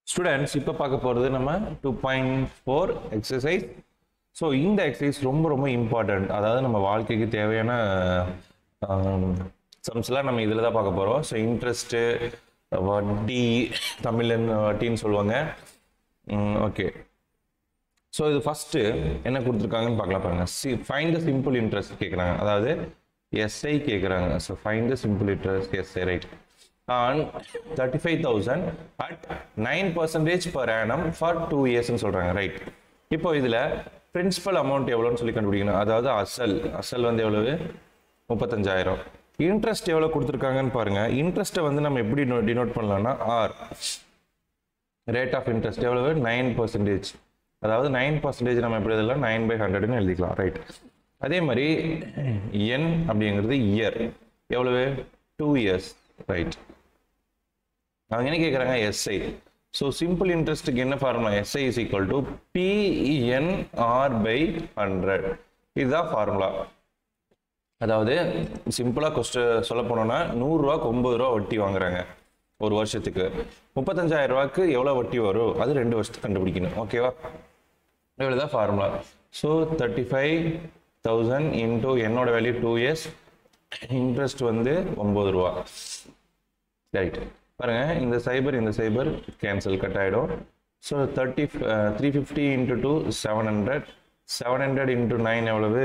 students இப்போ பார்க்க போகிறது நம்ம two point four exercise so இந்த எக்ஸசைஸ் ரொம்ப ரொம்ப இம்பார்ட்டண்ட் அதாவது நம்ம வாழ்க்கைக்கு தேவையான சம்ஸ்லாம் நம்ம இதில் தான் பார்க்க போகிறோம் ஸோ இன்ட்ரெஸ்ட்டு வட்டி தமிழன் வட்டின்னு சொல்லுவாங்க ஓகே ஸோ இது ஃபஸ்ட்டு என்ன கொடுத்துருக்காங்கன்னு பார்க்கலாம் பாருங்க C find the simple interest கேட்குறாங்க அதாவது எஸ்ஐ கேட்குறாங்க so find the simple interest S I right on thirty five thousand at nine percentage per annum for two இயர்ஸ்னு சொல்கிறாங்க ரைட் இப்போ இதில் பிரின்சிபல் அமௌண்ட் எவ்வளோன்னு சொல்லி கண்டுபிடிக்கணும் அதாவது அசல் அசல் வந்து எவ்வளவு முப்பத்தஞ்சாயிரம் இன்ட்ரெஸ்ட் எவ்வளோ கொடுத்துருக்காங்கன்னு பாருங்க இன்ட்ரெஸ்ட்டை வந்து நம்ம எப்படி டினோட் பண்ணலாம்னா ஆர் ரேட் ஆஃப் இன்ட்ரெஸ்ட் எவ்வளவு நைன் பர்சன்டேஜ் அதாவது நைன் பர்சன்டேஜ் நம்ம எப்படி எழுதலாம் நைன் பை ஹண்ட்ரட்னு எழுதிக்கலாம் ரைட் அதே மாதிரி என் அப்படிங்கிறது இயர் எவ்வளவு டூ இயர்ஸ் ரைட் அவங்க என்ன கேட்குறாங்க எஸ்ஐ ஸோ சிம்பிள் இன்ட்ரெஸ்ட்டுக்கு என்ன formula S I is equal to P N R by hundred இதுதான் ஃபார்முலா அதாவது சிம்பிளாக கொஸ்ட் சொல்ல போனோம்னா நூறுரூவாக்கு ஒம்பது ரூபா வட்டி வாங்குறாங்க ஒரு வருஷத்துக்கு முப்பத்தஞ்சாயிரம் ரூபாய்க்கு எவ்வளோ வட்டி வரும் அது ரெண்டு வருஷத்துக்கு கண்டுபிடிக்கணும் ஓகேவா இவ்வளோதான் formula so thirty five thousand into என்னோட வேல்யூ டூ இயர்ஸ் இன்ட்ரெஸ்ட் வந்து ஒம்பது ரூபா ரைட் பாருங்க இந்த சைபர் இந்த சைபர் கேன்சல் கட் ஆகிடும் so thirty three fifty into two seven hundred seven hundred into nine எவ்வளவு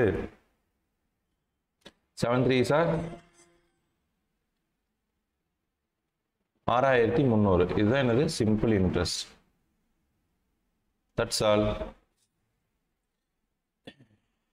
செவன் த்ரீ சார் ஆறாயிரத்தி முந்நூறு இதுதான் என்னது சிம்பிள் இன்ட்ரெஸ்ட் தட்ஸ் ஆல்